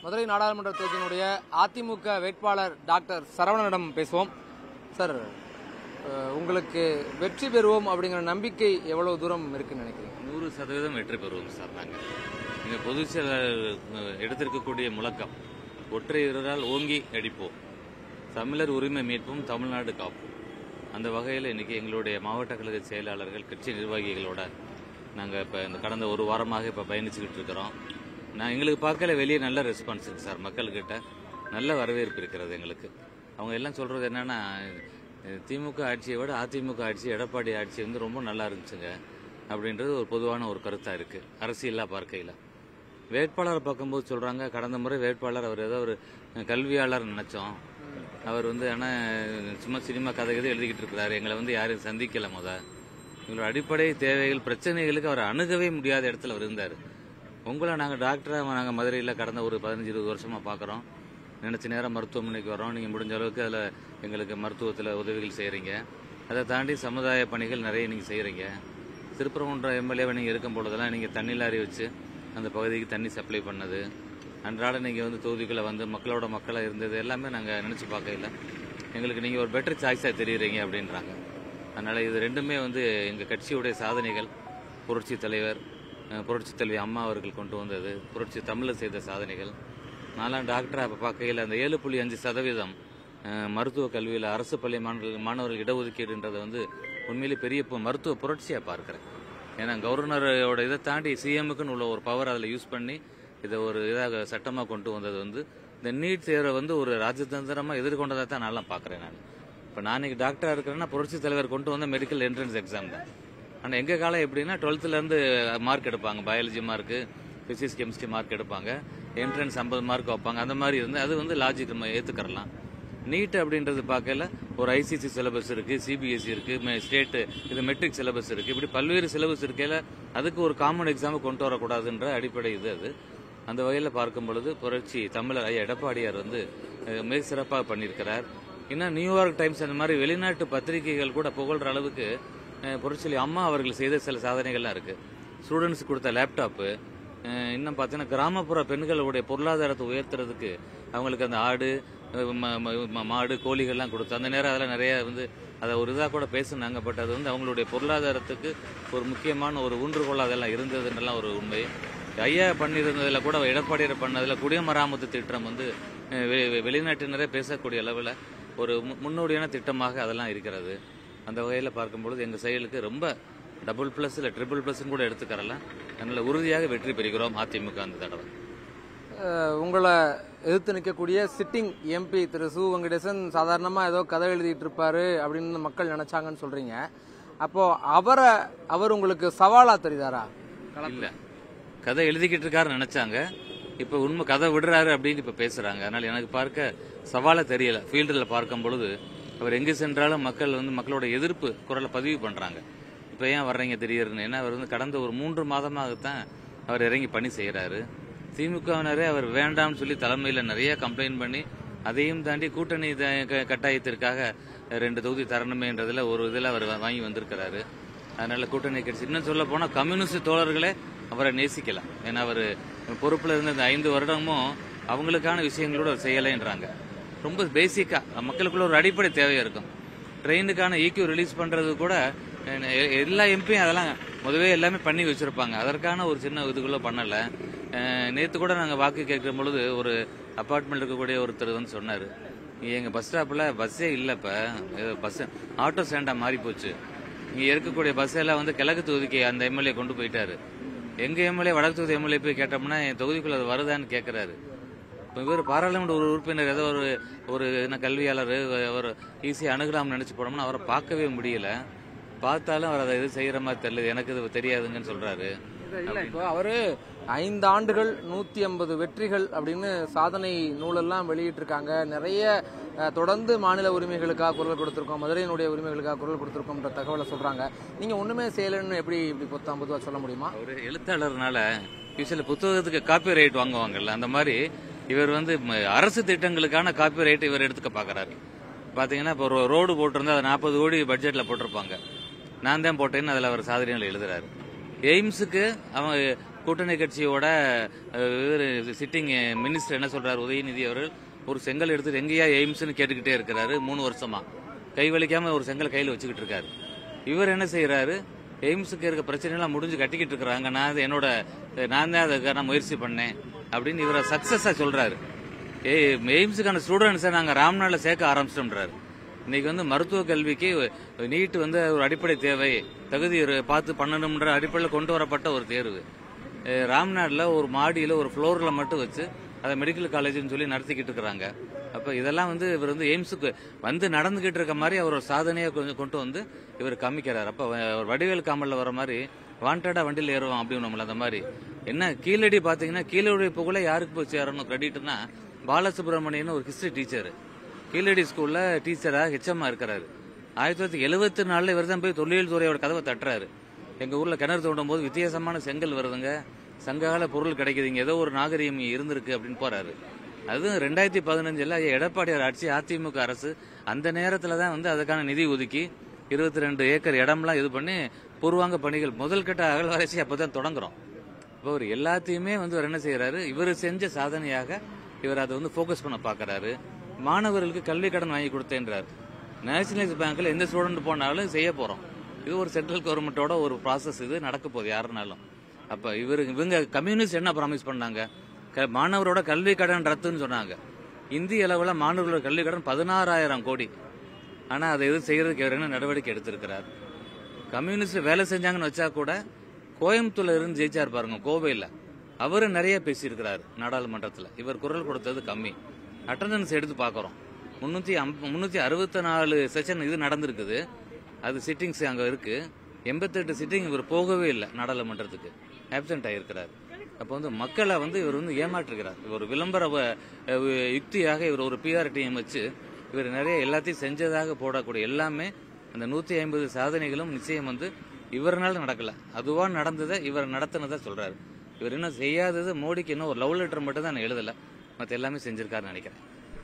மதுரை நாடாளுமன்ற தேர்தலினுடைய அதிமுக வேட்பாளர் டாக்டர் சரவணனிடம் பேசுவோம் சார் அஹ், உங்களுக்கு வெற்றி பெறுவோம் அப்படிங்கிற நம்பிக்கை எவ்வளவு தூரம் இருக்குன்னு நினைக்கிறீங்க நூறு சதவீதம் வெற்றி பெறுவோம் சார் நாங்கள் எங்கள் பொதுச் செயலாளர் அஹ், எடுத்திருக்கக்கூடிய முழக்கம் ஒற்றை வீரரால் ஓங்கி அடிப்போம் தமிழர் உரிமை மீட்போம் தமிழ்நாடு காப்போம் அந்த வகையில் இன்னைக்கு எங்களுடைய மாவட்ட கழக செயலாளர்கள் கட்சி நிர்வாகிகளோட நாங்கள் இப்போ இந்த கடந்த ஒரு வாரமாக இப்போ பயணிச்சுக்கிட்டு இருக்கிறோம் நான் எங்களுக்கு பார்க்கல வெளியே நல்ல ரெஸ்பான்ஸ் இருக்கு சார் மக்கள்கிட்ட நல்ல வரவேற்பு இருக்கிறது எங்களுக்கு அவங்க எல்லாம் சொல்றது என்னன்னா அஹ், திமுக ஆட்சியை விட அதிமுக ஆட்சி எடப்பாடி ஆட்சி வந்து ரொம்ப நல்லா இருந்துச்சுங்க அப்படின்றது ஒரு பொதுவான ஒரு கருத்தா இருக்கு அரசியலா பார்க்கையில வேட்பாளரை பார்க்கும்போது சொல்றாங்க கடந்த முறை வேட்பாளர் அவர் ஏதோ ஒரு கல்வியாளர் நினைச்சோம் அவர் வந்து ஆனா சும்மா சினிமா கதை கதை எழுதிக்கிட்டு இருக்கிறாரு எங்களை வந்து யாரையும் சந்திக்கல முத எங்களோட அடிப்படை தேவைகள் பிரச்சனைகளுக்கு அவர் அணுகவே முடியாத இடத்துல அவர் இருந்தார் உங்களை நாங்கள் டாக்டராக நாங்கள் மதுரையில் கடந்த ஒரு பதினஞ்சு இருபது வருஷமாக பார்க்குறோம் நினச்ச நேரம் மருத்துவமனைக்கு வரோம் நீங்கள் முடிஞ்ச அளவுக்கு அதில் எங்களுக்கு மருத்துவத்தில் உதவிகள் செய்கிறீங்க அதை தாண்டி சமுதாய பணிகள் நிறைய நீங்கள் செய்கிறீங்க திருப்பரங்குன்றம் எம்எல்ஏவை நீங்கள் இருக்கும் பொழுதெல்லாம் நீங்கள் தண்ணி லாரி வச்சு அந்த பகுதிக்கு தண்ணி சப்ளை பண்ணது அன்றாட நீங்கள் வந்து தொகுதிக்குள்ளே வந்து மக்களோட மக்களாக இருந்தது எல்லாமே நாங்கள் நினச்சி பார்க்கல எங்களுக்கு நீங்கள் ஒரு பெட்டர் சாய்ஸாக தெரியுறீங்க அப்படின்றாங்க அதனால் இது ரெண்டுமே வந்து எங்கள் கட்சியுடைய சாதனைகள் புரட்சி தலைவர் அஹ், புரட்சி தலைவி அம்மா அவர்கள் கொண்டு வந்தது புரட்சி தமிழில் செய்த சாதனைகள் நான்லாம் டாக்டராக இப்போ பார்க்கையில் அந்த ஏழு புள்ளி அஞ்சு சதவீதம் அஹ், மருத்துவ கல்வியில் அரசு பள்ளி மாணவர்கள் மாணவர்கள் இடஒதுக்கீடுன்றதை வந்து உண்மையிலே பெரிய பு- மருத்துவ புரட்சியாக பார்க்குறேன் ஏன்னா கவர்னரோட இதை தாண்டி சிஎம்முக்குன்னு உள்ள ஒரு பவர் அதில் யூஸ் பண்ணி இதை ஒரு இதாக சட்டமாக கொண்டு வந்தது வந்து இந்த நீட் தேர்வை வந்து ஒரு ராஜதந்திரமாக எதிர்கொண்டதை தான் நல்லா பார்க்குறேன் நான் இப்போ நான் இன்னைக்கு டாக்டராக இருக்கிறேன்னா புரட்சி தலைவர் கொண்டு வந்த மெடிக்கல் என்ட்ரன்ஸ் எக்ஸாம் தான் ஆனால் எங்கள் காலம் எப்படின்னா டுவெல்த்துலேருந்து மார்க் எடுப்பாங்க biology mark physics chemistry mark எடுப்பாங்க என்ட்ரன்ஸ் ஐம்பது மார்க் வைப்பாங்க அந்த மாதிரி இருந்து அது வந்து லாஜிக் நம்ம ஏற்றுக்கறலாம் நீட் அப்படின்றது பார்க்கல ஒரு ஐசிசி சிலபஸ் இருக்கு சிபிஎஸ்சி இருக்கு ஸ்டேட் இது மெட்ரிக் சிலபஸ் இருக்கு இப்படி பல்வேறு சிலபஸ் இருக்கையில அதுக்கு ஒரு காமன் எக்ஸாம் கொண்டு வரக்கூடாதுன்ற அடிப்படை இது அது அந்த வகையில் பார்க்கும் பொழுது புரட்சி தமிழர் ஐயா எடப்பாடியார் வந்து அஹ், மிக சிறப்பாக பண்ணியிருக்கிறார் இன்னும் நியூயார்க் டைம்ஸ் அந்த மாதிரி வெளிநாட்டு பத்திரிகைகள் கூட புகழ்ற அளவுக்கு அஹ், புரட்சி அம்மா அவர்கள் செய்த சில சாதனைகள்லாம் இருக்கு ஸ்டூடெண்ட்ஸ் கொடுத்த லேப்டாப்பு அஹ் இன்னும் பார்த்தீங்கன்னா கிராமப்புற பெண்களுடைய பொருளாதாரத்தை உயர்த்துறதுக்கு அவங்களுக்கு அந்த ஆடு அஹ் ம- ம- ம- மாடு கோழிகள்லாம் கொடுத்து அந்த நேரம் அதெல்லாம் நிறைய வந்து அதை ஒரு இதாக கூட பேசுனாங்க பட் அது வந்து அவங்களுடைய பொருளாதாரத்துக்கு ஒரு முக்கியமான ஒரு ஊன்றுகோல் அதெல்லாம் இருந்ததுன்னெல்லாம் ஒரு உண்மை ஐயா பண்ணியிருந்ததுல கூட எடப்பாடியார் பண்ணதுல குடிமராமத்து திட்டம் வந்து அஹ் வெ- வெ- வெளிநாட்டினரே பேசக்கூடிய அளவில் ஒரு மு- முன்னோடியான திட்டமாக அதெல்லாம் இருக்கிறது அந்த வகையில் பார்க்கும்பொழுது எங்கள் செயலுக்கு ரொம்ப டபுள் பிளஸ் இல்லை ட்ரிபிள் பிளஸ் கூட எடுத்துக்கறலாம் அதனால உறுதியாக வெற்றி பெறுகிறோம் அதிமுக அந்த தடவை அஹ், உங்களை எதிர்த்து நிற்கக்கூடிய சிட்டிங் எம்பி திரு சு வெங்கடேசன் சாதாரணமா ஏதோ கதை எழுதிட்டு இருப்பாரு அப்படின்னு மக்கள் நினைச்சாங்கன்னு சொல்றீங்க அப்போ அவரை அவர் உங்களுக்கு சவாலா தெரியுதாரா இல்ல கதை எழுதிக்கிட்டு இருக்காருன்னு நினைச்சாங்க இப்ப உண்மை கதை விடுறாரு அப்படின்னு இப்ப பேசுறாங்க அதனால எனக்கு பார்க்க சவாலா தெரியல ஃபீல்டில் பார்க்கும் பொழுது அவர் எங்கு சென்றாலும் மக்கள் வந்து மக்களோட எதிர்ப்பு குரலை பதிவு பண்றாங்க இப்ப ஏன் வர்றீங்க திடீர்னு ஏன்னா அவர் வந்து கடந்த ஒரு மூன்று மாதமாகத்தான் அவர் இறங்கி பணி செய்யறாரு திமுகவினரே அவர் வேண்டாம்னு சொல்லி தலைமையில நிறைய கம்ப்ளைண்ட் பண்ணி அதையும் தாண்டி கூட்டணி த- க- கட்டாயத்திற்காக ரெண்டு தொகுதி தரணுமேன்றதுல ஒரு இதுல அவர் வா- வாங்கி வந்திருக்கிறாரு அதனால கூட்டணி கட்சி இன்னும் சொல்ல போனா கம்யூனிஸ்ட் தோழர்களே அவரை நேசிக்கலாம் ஏன்னா அவர் பொறுப்புல இருந்த இந்த ஐந்து வருடமும் அவங்களுக்கான விஷயங்களோட அவர் செய்யலைன்றாங்க ரொம்ப பேசிக்கா மக்களுக்குள்ள ஒரு அடிப்படை தேவை இருக்கும் ட்ரெயினுக்கான ஈக்யூ ரிலீஸ் பண்றது கூட அஹ், எ- எல்லா எம்பியும் அதெல்லாம் முதவே எல்லாமே பண்ணி வச்சிருப்பாங்க அதற்கான ஒரு சின்ன இதுக்குள்ள பண்ணல அஹ், நேத்து கூட நாங்க வாக்கு கேட்கிற பொழுது ஒரு அபார்ட்மெண்ட் இருக்கக்கூடிய ஒருத்தர் வந்து சொன்னாரு எங்க பஸ் ஸ்டாப்ல பஸ்ஸே இல்ல இப்ப பஸ் ஆட்டோ ஸ்டாண்டா மாறி போச்சு இங்க இருக்கக்கூடிய பஸ் எல்லாம் வந்து கிழக்கு தொகுதிக்கு அந்த எம்எல்ஏ கொண்டு போயிட்டாரு எங்க எம்எல்ஏ வடக்கு தொகுதி எம்எல்ஏ போய் கேட்டோம்னா என் தொகுதிக்குள்ள அது வருதான்னு கேக்குறாரு இப்ப இவர் பாராளுமன்ற ஒரு உறுப்பினர் ஏதோ ஒரு ஒரு என்ன கல்வியாளர் ஒரு ஈஸியாக அணுகலாம்னு நினைச்சு போனோம்னா அவரை பார்க்கவே முடியல பார்த்தாலும் அவர் அதை இது செய்யற மாதிரி தெரியல எனக்கு இது தெரியாதுங்கன்னு சொல்றாரு இல்ல இப்போ அவரு ஐந்து ஆண்டுகள் நூத்தி ஐம்பது வெற்றிகள் அப்படின்னு சாதனை நூலெல்லாம் வெளியிட்டிருக்காங்க நிறைய அஹ், தொடர்ந்து மாநில உரிமைகளுக்காக குரல் கொடுத்திருக்கோம் மதுரையினுடைய உரிமைகளுக்காக குரல் கொடுத்திருக்கோம்ன்ற தகவலை சொல்றாங்க நீங்க ஒண்ணுமே செய்யலைன்னு எப்படி இப்படி பொத்தாம் பொதுவா சொல்ல முடியுமா ஒரு எழுத்தாளர்னால யூஸ்வலி புத்தகத்துக்கு காப்பி ரைட் வாங்குவாங்கல்ல அந்த மாதிரி இவர் வந்து ம- அரசு திட்டங்களுக்கான காப்பி ரைட் இவர் எடுத்துக்க பாக்குறாரு பாத்தீங்கன்னா இப்போ ஒரு ரோடு போட்டிருந்தா அது நாற்பது கோடி பட்ஜெட்ல போட்டிருப்பாங்க நான் தான் போட்டேன்னு அதுல அவர் சாதனைகள் எழுதுறாரு எய்ம்ஸுக்கு அவன் கூட்டணி கட்சியோட சிட்டிங் மினிஸ்டர் என்ன சொல்றாரு உதயநிதி அவர்கள் ஒரு செங்கல் எடுத்துட்டு எங்கேயா எய்ம்ஸ்னு கேட்டுக்கிட்டே இருக்கிறாரு மூணு வருஷமா கை வலிக்காம ஒரு செங்கல் கையில் வச்சுக்கிட்டு இருக்காரு இவர் என்ன செய்யறாரு எய்ம்ஸுக்கு இருக்க பிரச்சனைலாம் முடிஞ்சு கட்டிக்கிட்டு இருக்கிறாங்க நான் அது என்னோட நான் தான் அதுக்கான முயற்சி பண்ணேன் அப்படின்னு இவரை சக்சஸா சொல்றாரு ஏ எய்ம்ஸுக்கான ஸ்டூடெண்ட்ஸை நாங்கள் ராம்நாட்டில் சேர்க்க ஆரம்பிச்சிட்டோம்ன்றாரு இன்னைக்கு வந்து மருத்துவ கல்விக்கு நீட் வந்து ஒரு அடிப்படை தேவை தகுதி ஒரு பார்த்து பண்ணணும்ன்ற அடிப்படையில் கொண்டு வரப்பட்ட ஒரு தேர்வு அஹ் ராம்நாட்டில் ஒரு மாடியில் ஒரு ஃப்ளோரில் மட்டும் வச்சு அதை மெடிக்கல் காலேஜ்னு சொல்லி நடத்திக்கிட்டு இருக்கிறாங்க அப்போ இதெல்லாம் வந்து இவர் வந்து எய்ம்ஸுக்கு வந்து நடந்துகிட்டு இருக்க மாதிரி அவர் ஒரு சாதனையை கொஞ்சம் கொண்டு வந்து இவர் காமிக்கிறார் அப்போ ஒரு வடிவேல் காமலில் வர மாதிரி வாண்டடா வண்டியில் ஏறுவோம் அப்படின்னு அந்த மாதிரி என்ன கீழடி பார்த்தீங்கன்னா கீழடி புகழ யாருக்கு போய் சேரணும் கிரெடிட்னா பாலசுப்ரமணியன் ஒரு ஹிஸ்டரி டீச்சர் கீழடி ஸ்கூல்ல டீச்சரா ஹெச்எம்மா இருக்கிறாரு ஆயிரத்தி தொள்ளாயிரத்தி எழுபத்தி நாலுல இவர் தான் போய் தொழில் துறையோட கதவை தட்டுறாரு எங்க ஊர்ல கிணறு தோண்டும் போது வித்தியாசமான செங்கல் வருதுங்க சங்ககால பொருள் கிடைக்குதுங்க ஏதோ ஒரு நாகரிகம் இருந்திருக்கு அப்படின்னு போறாரு அதுவும் ரெண்டாயிரத்தி பதினஞ்சுல எடப்பாடியார் ஆட்சி அதிமுக அரசு அந்த நேரத்துல தான் வந்து அதுக்கான நிதி ஒதுக்கி இருபத்தி ரெண்டு ஏக்கர் இடம்லாம் இது பண்ணி பூர்வாங்க பணிகள் முதல் கட்ட அகழ்வாராய்ச்சி அப்பதான் தொடங்குறோம் இப்போ அவர் எல்லாத்தையுமே வந்து அவர் என்ன செய்யறாரு இவர் செஞ்ச சாதனையாக இவர் அதை வந்து ஃபோக்கஸ் பண்ண பார்க்கறாரு மாணவர்களுக்கு கல்வி கடன் வாங்கி கொடுத்தேன்றார் நேஷனலைஸ் பேங்க்ல எந்த ஸ்டூடெண்ட் போனாலும் செய்ய போறோம் இது ஒரு சென்ட்ரல் கவர்மெண்டோட ஒரு ப்ராசஸ் இது நடக்க போகுது யாருனாலும் அப்ப இவரு இவங்க கம்யூனிஸ்ட் என்ன ப்ராமிஸ் பண்ணாங்க க- மாணவரோட கல்வி கடன் ரத்துன்னு சொன்னாங்க இந்திய அளவுல மாணவர்களோட கல்வி கடன் பதினாறாயிரம் கோடி ஆனா அதை எதுவும் செய்யறதுக்கு இவர் என்ன நடவடிக்கை எடுத்திருக்கிறார் கம்யூனிஸ்ட் வேலை செஞ்சாங்கன்னு வச்சா கூட கோயம்புத்தூர்ல இருந்து ஜெயிச்சார் பாருங்க கோவையில் அவரு நிறைய பேசியிருக்கிறார் நாடாளுமன்றத்தில் இவர் குரல் கொடுத்தது கம்மி அட்டண்டன்ஸ் எடுத்து பார்க்குறோம் முன்னூத்தி முன்னூத்தி அறுபத்தி நாலு செஷன் இது நடந்திருக்குது அது சிட்டிங்ஸ் அங்க இருக்கு எண்பத்தெட்டு சிட்டிங் இவர் போகவே இல்லை நாடாளுமன்றத்துக்கு ஆப்சென்ட் ஆகியிருக்கிறார் அப்போ வந்து மக்களை வந்து இவர் வந்து ஏமாற்றுகிறார் இவர் ஒரு விளம்பர வ- அஹ் யுக்தியாக இவர் ஒரு பிஆர் டீம் வச்சு இவர் நிறைய எல்லாத்தையும் செஞ்சதாக போடக்கூடிய எல்லாமே அந்த நூத்தி ஐம்பது சாதனைகளும் நிச்சயம் வந்து இவர்னால நடக்கல அதுவா நடந்ததை இவர் நடத்தினதா சொல்றாரு இவர் இன்னும் செய்யாதது மோடிக்கு இன்னும் ஒரு லவ் லெட்டர் மட்டும் தான் எழுதல மத்த எல்லாமே செஞ்சிருக்காருன்னு நினைக்கிறேன்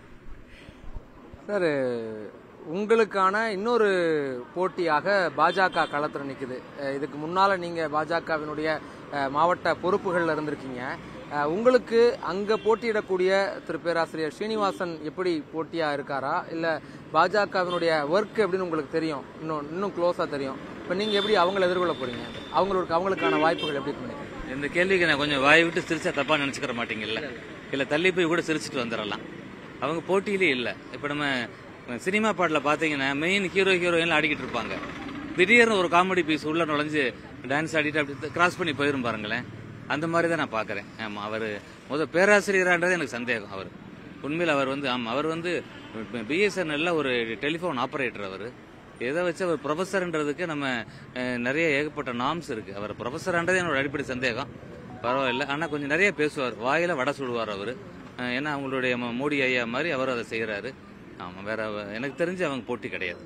சார் உங்களுக்கான இன்னொரு போட்டியாக பாஜக களத்தில் நிற்குது அஹ் இதுக்கு முன்னால நீங்க பாஜகவினுடைய அஹ், மாவட்ட பொறுப்புகள்ல இருந்திருக்கீங்க அஹ், உங்களுக்கு அங்க போட்டியிடக்கூடிய திரு பேராசிரியர் ஸ்ரீனிவாசன் எப்படி போட்டியா இருக்காரா இல்ல பாஜகவினுடைய ஒர்க் எப்படின்னு உங்களுக்கு தெரியும் இன்னும் இன்னும் க்ளோஸா தெரியும் இப்போ நீங்க எப்படி அவங்கள எதிர்கொள்ள போறீங்க அவங்களுக்கு அவங்களுக்கான வாய்ப்புகள் எப்படி இருக்கு நினைக்கிறீங்க இந்த கேள்விக்கு நான் கொஞ்சம் வாய் விட்டு சிரிச்சா தப்பா நினைச்சுக்கிற மாட்டீங்கல்ல இல்ல தள்ளி போய் கூட சிரிச்சிட்டு வந்துடலாம் அவங்க போட்டியிலே இல்ல இப்ப நம்ம சினிமா பாட்டுல பாத்தீங்கன்னா மெயின் ஹீரோ ஹீரோயின் ஆடிக்கிட்டு இருப்பாங்க திடீர்னு ஒரு காமெடி பீஸ் உள்ள நுழைஞ்சு டான்ஸ் ஆடிட்டு அப்படி கிராஸ் பண்ணி போயிரும் பாருங்களேன் அந்த மாதிரி தான் நான் பாக்குறேன் ஆமா அவர் முத பேராசிரியரான்றது எனக்கு சந்தேகம் அவர் உண்மையில் அவர் வந்து ஆமா அவர் வந்து பிஎஸ்என்எல்ல ஒரு டெலிஃபோன் ஆபரேட்டர் அவர் எதை வச்சு அவர் ப்ரொஃபஸர்ன்றதுக்கு நம்ம அஹ், நிறைய ஏகப்பட்ட நாம்ஸ் இருக்கு அவர் ப்ரொஃபஸர்ன்றது என்னோட அடிப்படை சந்தேகம் பரவாயில்ல ஆனா கொஞ்சம் நிறைய பேசுவார் வாயில வடை சுடுவார் அவர் ஏன்னா அவங்களுடைய ம- மோடி ஐயா மாதிரி அவர் அதை செய்யறாரு ஆமா வேற அவ- எனக்கு தெரிஞ்சு அவங்க போட்டி கிடையாது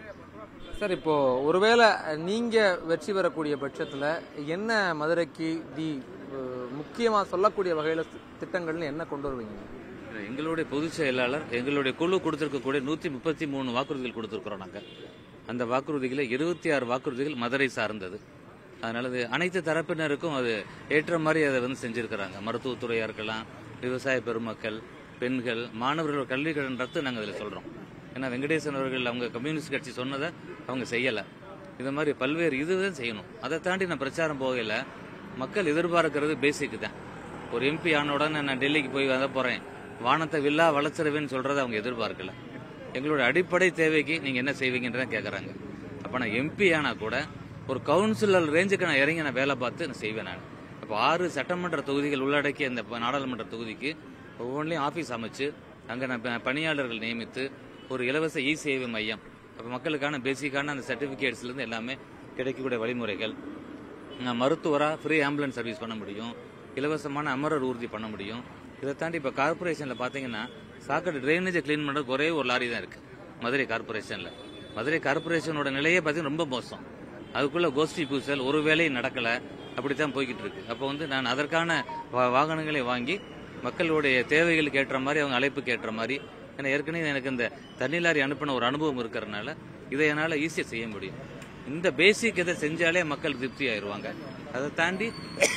சார் இப்போ ஒருவேளை நீங்க வெற்றி பெறக்கூடிய பட்சத்துல என்ன மதுரைக்கு தி அஹ், முக்கியமா சொல்லக்கூடிய வகையில தி- திட்டங்கள்னு என்ன கொண்டு வருவீங்க எங்களுடைய பொதுச் செயலாளர் எங்களுடைய குழு கொடுத்திருக்கக்கூடிய நூத்தி முப்பத்தி மூணு வாக்குறுதிகள் கொடுத்திருக்கிறோம் நாங்க அந்த வாக்குறுதிகளை இருபத்தி ஆறு வாக்குறுதிகள் மதுரை சார்ந்தது அதனால அது அனைத்து தரப்பினருக்கும் அது ஏற்ற மாதிரி அதை வந்து செஞ்சிருக்கிறாங்க மருத்துவத்துறையா இருக்கலாம் விவசாய பெருமக்கள் பெண்கள் மாணவர்கள் கல்வி கடன் ரத்து நாங்கள் அதில் சொல்றோம் ஏன்னா வெங்கடேசன் அவர்கள் அவங்க கம்யூனிஸ்ட் கட்சி சொன்னதை அவங்க செய்யலை இது மாதிரி பல்வேறு இதுதான் செய்யணும் அதை தாண்டி நான் பிரச்சாரம் போகல மக்கள் எதிர்பார்க்கிறது பேசிக் தான் ஒரு எம்பி ஆன உடனே நான் டெல்லிக்கு போய் வர போறேன் வானத்தை வில்லா வளர்ச்சிருவேன்னு சொல்றதை அவங்க எதிர்பார்க்கல எங்களோட அடிப்படை தேவைக்கு நீங்க என்ன செய்வீங்கன்றதான் கேக்குறாங்க அப்ப நான் எம்பி ஆனா கூட ஒரு கவுன்சிலர் ரேஞ்சுக்கு நான் இறங்கி நான் வேலை பார்த்து நான் செய்வேன் நான் அப்போ ஆறு சட்டமன்ற தொகுதிகள் உள்ளடக்கிய இந்த ப- நாடாளுமன்ற தொகுதிக்கு ஒவ்வொன்றிலையும் ஆபீஸ் அமைச்சு அங்க நான் ப- பணியாளர்கள் நியமித்து ஒரு இலவச இ சேவை மையம் அப்ப மக்களுக்கான பேசிக்கான அந்த சர்டிபிகேட்ஸ்ல இருந்து எல்லாமே கிடைக்கக்கூடிய வழிமுறைகள் நான் மருத்துவரா ஃப்ரீ ஆம்புலன்ஸ் சர்வீஸ் பண்ண முடியும் இலவசமான அமரர் ஊர்தி பண்ண முடியும் இதை தாண்டி இப்போ கார்பரேஷன்ல பாத்தீங்கன்னா சாக்கடை ட்ரைனேஜை க்ளீன் பண்றதுக்கு ஒரே ஒரு லாரி தான் இருக்கு மதுரை கார்பரேஷன்ல மதுரை கார்பரேஷனோட நிலையே பார்த்தீங்கன்னா ரொம்ப மோசம் அதுக்குள்ள கோஷ்டி பூசல் ஒரு வேலையும் நடக்கல அப்படித்தான் போய்கிட்டு இருக்கு அப்போ வந்து நான் அதற்கான வா- வாகனங்களை வாங்கி மக்களுடைய தேவைகளுக்கு ஏற்ற மாதிரி அவங்க அழைப்புக்கு ஏற்ற மாதிரி ஏன்னா ஏற்கனவே எனக்கு இந்த தண்ணி லாரி அனுப்பின ஒரு அனுபவம் இருக்கிறதுனால இதை என்னால் ஈஸியாக செய்ய முடியும் இந்த பேசிக் இதை செஞ்சாலே மக்கள் திருப்தி ஆயிடுவாங்க அதை தாண்டி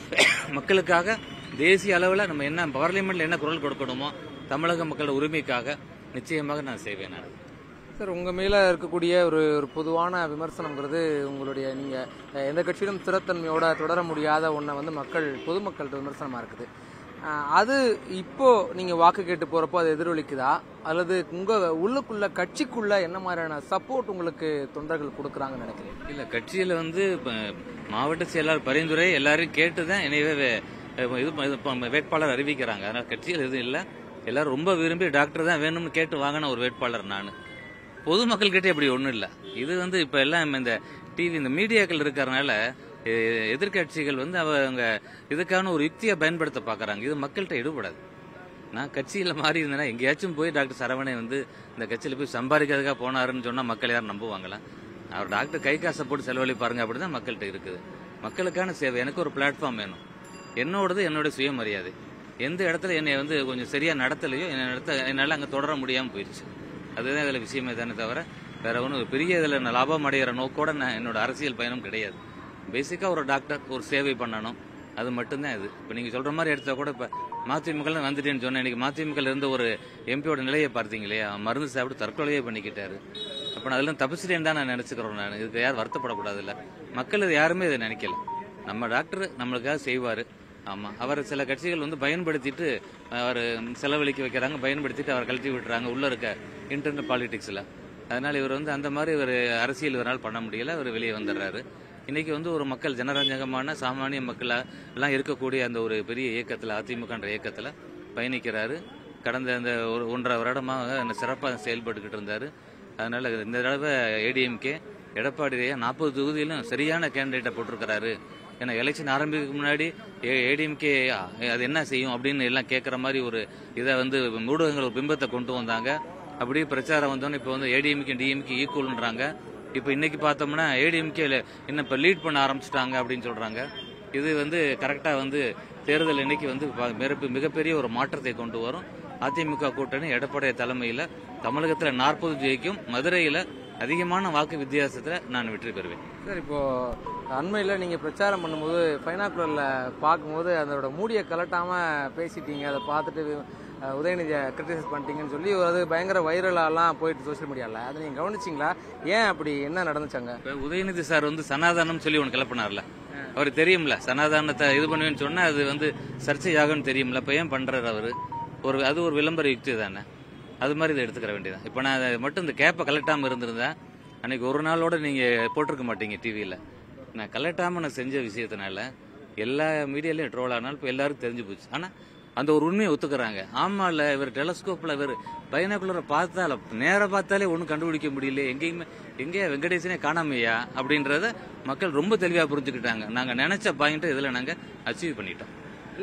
மக்களுக்காக தேசிய அளவில் நம்ம என்ன பார்லிமெண்ட்ல என்ன குரல் கொடுக்கணுமோ தமிழக மக்களோட உரிமைக்காக நிச்சயமாக நான் செய்வேன் நான் சார் உங்க மேல இருக்கக்கூடிய ஒரு ஒரு பொதுவான விமர்சனம்ங்கிறது உங்களுடைய நீங்க அஹ், எந்த கட்சியிலும் ஸ்திரத்தன்மையோட தொடர முடியாத ஒன்றை வந்து மக்கள் பொதுமக்கள்கிட்ட விமர்சனமா இருக்குது அஹ், அது இப்போ நீங்க வாக்கு கேட்டு போறப்போ அது எதிரொலிக்குதா அல்லது உங்க உள்ளுக்குள்ள கட்சிக்குள்ள என்ன மாதிரியான சப்போர்ட் உங்களுக்கு தொண்டர்கள் கொடுக்குறாங்கன்னு நினைக்கிறீங்க இல்ல கட்சியில வந்து இப்ப மாவட்ட செயலாளர் பரிந்துரை எல்லாரையும் கேட்டுதான் எனவே வே- இது இது இப்ப வேட்பாளர் அறிவிக்கிறாங்க அதனால கட்சியில் எதுவும் இல்ல எல்லாரும் ரொம்ப விரும்பி டாக்டர் தான் வேணும்னு கேட்டு வாங்கின ஒரு வேட்பாளர் நான் பொதுமக்கள் கிட்ட இப்படி ஒண்ணும் இல்ல இது வந்து இப்ப எல்லாம் இந்த டிவி இந்த மீடியாக்கள் இருக்கறனால எ- எதிர்க்கட்சிகள் வந்து அவங்க இதுக்கான ஒரு யுக்தியை பயன்படுத்த பாக்குறாங்க இது மக்கள்கிட்ட எடுபடாது நான் கட்சியில மாறி இருந்தேன்னா எங்கேயாச்சும் போய் டாக்டர் சரவணை வந்து இந்த கட்சியில போய் சம்பாதிக்கிறதுக்காக போனாருன்னு சொன்னா மக்கள் யாரும் நம்புவாங்களா அவர் டாக்டர் கை காசை போட்டு செலவழிப்பாருங்க அப்படிதான் மக்கள்கிட்ட இருக்குது மக்களுக்கான சேவை எனக்கு ஒரு பிளாட்ஃபார்ம் வேணும் என்னோடது என்னோட சுயமரியாதை எந்த இடத்துல என்னை வந்து கொஞ்சம் சரியா நடத்தலையோ என்ன இடத்த என்னால அங்க தொடர முடியாம போயிடுச்சு அதுதான் இதுல விஷயமே தானே தவிர வேற ஒன்றும் பெரிய இதுல நான் லாபம் அடைகிற நோக்கோட நான் என்னோட அரசியல் பயணம் கிடையாது பேசிக்கா ஒரு டாக்டர் ஒரு சேவை பண்ணணும் அது மட்டும்தான் இது இப்போ நீங்க சொல்ற மாதிரி எடுத்தா கூட இப்ப மதிமுக வந்துட்டேன்னு சொன்னேன் இன்னைக்கு மதிமுக இருந்த ஒரு எம்பியோட நிலையை பார்த்தீங்களே அவன் மருந்து சாப்பிட்டு தற்கொலையே பண்ணிக்கிட்டாரு அப்ப நான் அதெல்லாம் தப்பிச்சிட்டேன்னு தான் நான் நினைச்சுக்கிறோம் நான் இதுக்கு யாரும் வருத்தப்படக்கூடாது இல்ல மக்கள் இது யாருமே இதை நினைக்கல நம்ம டாக்டர் நம்மளுக்காக செய்வாரு ஆமா அவர் சில கட்சிகள் வந்து பயன்படுத்திட்டு அவர் செலவழிக்க வைக்கிறாங்க பயன்படுத்திட்டு அவர் கழட்டி விட்டுறாங்க உள்ள இருக்க இன்டர்னல் பாலிடிக்ஸ்ல அதனால இவர் வந்து அந்த மாதிரி ஒரு அரசியல் இவரால் பண்ண முடியல அவர் வெளியே வந்துடுறாரு இன்னைக்கு வந்து ஒரு மக்கள் ஜனரஞ்சகமான சாமானிய மக்களா எல்லாம் இருக்கக்கூடிய அந்த ஒரு பெரிய இயக்கத்துல அதிமுகன்ற இயக்கத்துல பயணிக்கிறாரு கடந்த இந்த ஒரு ஒன்றரை வருடமாக சிறப்பாக செயல்பட்டுக்கிட்டு இருந்தாரு அதனால இந்த தடவை ஏடிஎம்கே எடப்பாடியை நாற்பது தொகுதியிலும் சரியான கேண்டிடேட்டை போட்டிருக்கிறாரு ஏன்னா எலெக்ஷன் ஆரம்பிக்கிறதுக்கு முன்னாடி ஏடிஎம்கே அது என்ன செய்யும் அப்படின்னு எல்லாம் கேட்குற மாதிரி ஒரு இதை வந்து ஊடகங்கள் ஒரு பிம்பத்தை கொண்டு வந்தாங்க அப்படியே பிரச்சாரம் வந்தோன்னே இப்போ வந்து ஏடிஎம்கே டிஎம்கே ஈக்குவல்ன்றாங்க இப்போ இன்னைக்கு பார்த்தோம்னா ஏடிஎம்கே இன்னும் இப்போ லீட் பண்ண ஆரம்பிச்சிட்டாங்க அப்படின்னு சொல்றாங்க இது வந்து கரெக்டாக வந்து தேர்தல் இன்னைக்கு வந்து ப- மிகப்பெ- மிகப்பெரிய ஒரு மாற்றத்தை கொண்டு வரும் அதிமுக கூட்டணி எடப்பாடி தலைமையில் தமிழகத்தில் நாற்பது ஜெயிக்கும் மதுரையில் அதிகமான வாக்கு வித்தியாசத்தில் நான் வெற்றி பெறுவேன் சார் இப்போ அண்மையில் நீங்க பிரச்சாரம் பண்ணும்போது பைனாக்குலர்ல பார்க்கும்போது அதோட மூடியை கலட்டாம பேசிட்டீங்க அதை பார்த்துட்டு அஹ், உதயநிதியை கிரிட்டிசைஸ் பண்ணிட்டீங்கன்னு சொல்லி அது பயங்கர வைரலாலாம் போயிட்டு சோஷியல் மீடியால அதை நீங்க கவனிச்சிங்களா ஏன் அப்படி என்ன நடந்துச்சாங்க இப்போ உதயநிதி சார் வந்து சனாதனம் சொல்லி ஒன்று கிளப்பினார்ல அவர் தெரியும்ல சனாதனத்தை இது பண்ணுவேன்னு சொன்னா அது வந்து சர்ச்சையாகும்னு தெரியும்ல இப்போ ஏன் பண்றாரு அவரு ஒரு அது ஒரு விளம்பர யுக்தி தானே அது மாதிரி இதை எடுத்துக்கிற வேண்டியதான் இப்போ நான் அதை மட்டும் இந்த கேப்பை கலட்டாம இருந்திருந்தேன் அன்னைக்கு ஒரு நாளோட நீங்க போட்டிருக்க மாட்டீங்க டிவியில நான் கலட்டாம நான் செஞ்ச விஷயத்தினால எல்லா மீடியாலையும் ட்ரோல் ஆனாலும் இப்போ எல்லாருக்கும் தெரிஞ்சு போச்சு ஆனா அந்த ஒரு உண்மையை ஒத்துக்கிறாங்க ஆமால இவர் டெலஸ்கோப்ல இவர் பைனாக்குலரை பார்த்தால நேர பார்த்தாலே ஒன்றும் கண்டுபிடிக்க முடியல எங்கேயுமே எங்கே வெங்கடேசனே காணாமையா அப்படின்றத மக்கள் ரொம்ப தெளிவா புரிஞ்சுக்கிட்டாங்க நாங்க நினைச்ச பாயிண்ட் இதுல நாங்க அச்சீவ் பண்ணிட்டோம்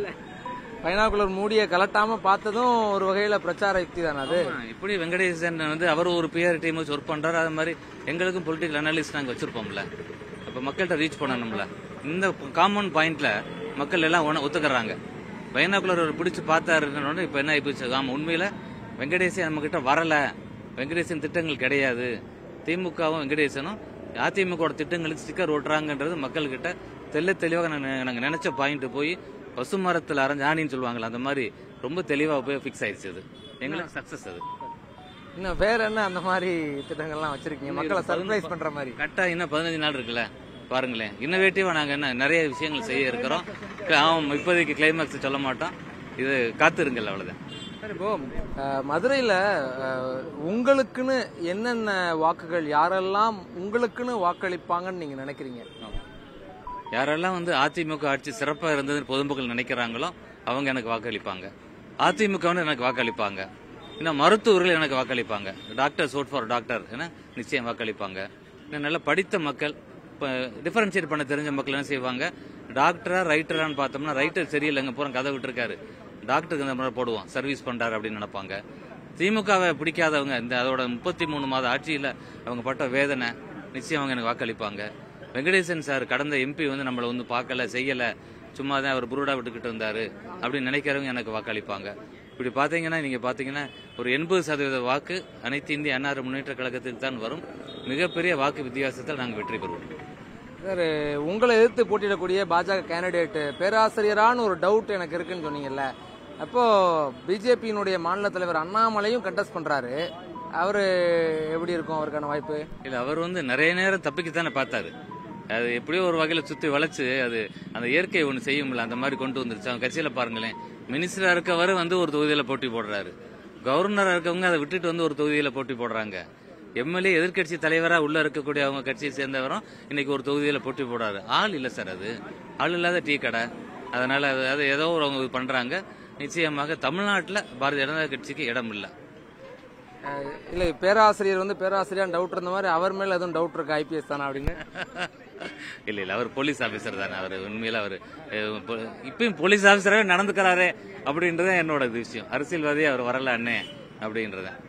பைனாக்குலர் மூடியை கலட்டாம பார்த்ததும் ஒரு வகையில பிரச்சார யுக்தி தானே அது ஆமா, இப்படி வெங்கடேசன் வந்து அவர் ஒரு பிஆர் டீம் வச்சு ஒர்க் பண்றாரு அது மாதிரி எங்களுக்கும் பொலிட்டிக்கல் அனாலிஸ்ட் நாங்க வச்சிருப்போம்ல அப்ப மக்கள்கிட்ட ரீச் பண்ணணும்ல இந்த காமன் பாயிண்ட்ல மக்கள் எல்லாம் ஒண்ணு ஒத்துக்கறாங்க பைனாக்குலர் அவர் பிடிச்சு பார்த்தாருன்னு இப்ப என்ன ஆயிப்போச்சு ஆமா உண்மையில வெங்கடேசன் நம்ம கிட்ட வரல வெங்கடேசன் திட்டங்கள் கிடையாது திமுகவும் வெங்கடேசனும் அதிமுக திட்டங்களுக்கு ஸ்டிக்கர் ஓட்டுறாங்கன்றது மக்கள்கிட்ட தெள்ள தெளிவாக நாங்க- நாங்க நினைச்ச பாயிண்ட் போய் பசுமரத்தில் அரைஞ்ச ஆணின்னு சொல்லுவாங்கல்ல அந்த மாதிரி ரொம்ப தெளிவா போய் ஃபிக்ஸ் ஆயிடுச்சு அது எங்களுக்கு சக்சஸ் அது இன்னும் வேற என்ன அந்த மாதிரி திட்டங்கள்லாம் வச்சிருக்கீங்க மக்களை சர்ப்ரைஸ் பண்ற மாதிரி கரெக்டா இன்னும் பதினஞ்சு நாள் இருக்குல்ல பாருங்களேன் இன்னோவேட்டிவா நாங்க என்ன நிறைய விஷயங்கள் செய்ய இருக்கிறோம் ஆமாம் இப்போதைக்கு கிளைமேக்ஸ் சொல்ல மாட்டோம் இது காத்திருங்கல் அவ்வளவுதான் சார் இப்போ அஹ், மதுரையில அஹ், உங்களுக்குன்னு என்னென்ன வாக்குகள் யாரெல்லாம் உங்களுக்குன்னு வாக்களிப்பாங்கன்னு நீங்க நினைக்கிறீங்க யாரெல்லாம் வந்து அதிமுக ஆட்சி சிறப்பா இருந்ததுன்னு பொதுமக்கள் நினைக்கிறாங்களோ அவங்க எனக்கு வாக்களிப்பாங்க அதிமுக வந்து எனக்கு வாக்களிப்பாங்க இன்னும் மருத்துவர்கள் எனக்கு வாக்களிப்பாங்க டாக்டர் சோட் ஃபார் டாக்டர் என நிச்சயம் வாக்களிப்பாங்க இன்னும் நல்லா படித்த மக்கள் இப்போ டிஃபரன்ஷியேட் பண்ண தெரிஞ்ச மக்கள் என்ன செய்வாங்க டாக்டரா ரைட்டரான்னு பார்த்தோம்னா ரைட்டர் சரியில்லைங்க பூரா கதை விட்டுருக்காரு டாக்டருக்கு இந்த மாதிரி போடுவோம் சர்வீஸ் பண்றாரு அப்படின்னு நினைப்பாங்க திமுகவை பிடிக்காதவங்க இந்த அதோட முப்பத்தி மூணு மாத ஆட்சியில அவங்க பட்ட வேதனை நிச்சயம் அவங்க எனக்கு வாக்களிப்பாங்க வெங்கடேசன் சார் கடந்த எம்பி வந்து நம்மளை வந்து பார்க்கல செய்யல சும்மா தான் அவர் புருடா விட்டுக்கிட்டு இருந்தாரு அப்படின்னு நினைக்கிறவங்க எனக்கு வாக்களிப்பாங்க இப்படி பாத்தீங்கன்னா நீங்க பாத்தீங்கன்னா ஒரு எண்பது சதவீத வாக்கு அனைத்து இந்திய அன்னார முன்னேற்ற கழகத்துக்கு தான் வரும் மிகப்பெரிய வாக்கு வித்தியாசத்தில் நாங்கள் வெற்றி பெறுவோம் சார் உங்களை எதிர்த்து போட்டியிடக்கூடிய பாஜக கேண்டிடேட் பேராசிரியரான ஒரு டவுட் எனக்கு இருக்குன்னு சொன்னீங்கல்ல அப்போ பிஜேபியினுடைய மாநில தலைவர் அண்ணாமலையும் கண்டெஸ்ட் பண்றாரு அவரு எப்படி இருக்கும் அவருக்கான வாய்ப்பு இல்ல அவர் வந்து நிறைய நேரம் தப்பிக்கத்தானே பார்த்தாரு அது எப்படியோ ஒரு வகையில சுத்தி வளைச்சு அது அந்த இயற்கை ஒண்ணு செய்யும்ல அந்த மாதிரி கொண்டு வந்துருச்சு அவங்க கட்சியில பாருங்களேன் மினிஸ்டரா இருக்கவர் வந்து ஒரு தொகுதியில போட்டி போடுறாரு கவர்னரா இருக்கவங்க அதை விட்டுட்டு வந்து ஒரு தொகுதியில போட்டி போடுறாங்க எம்எல்ஏ எதிர்க்கட்சி தலைவரா உள்ள இருக்கக்கூடிய அவங்க கட்சியை சேர்ந்தவரும் இன்னைக்கு ஒரு தொகுதியில போட்டி போடுறாரு ஆள் இல்ல சார் அது ஆள் இல்லாத டீ கடை அதனால அது- அது ஏதோ ஒரு அவங்க பண்றாங்க நிச்சயமாக தமிழ்நாட்டுல பாரதிய ஜனதா கட்சிக்கு இடம் இல்லை அஹ் இல்ல பேராசிரியர் வந்து பேராசிரியர் டவுட் இருந்த மாதிரி அவர் மேல எதுவும் டவுட் இருக்கு ஐபிஎஸ் தானே அப்படின்னு இல்ல இல்ல அவர் போலீஸ் ஆபீசர் தானே அவர் உண்மையில அவர் இப்பயும் போலீஸ் ஆபீசராகவே நடந்துக்கிறாரே அப்படின்றத என்னோட இது விஷயம் அரசியல்வாதி அவர் வரல அண்ணே அப்படின்றத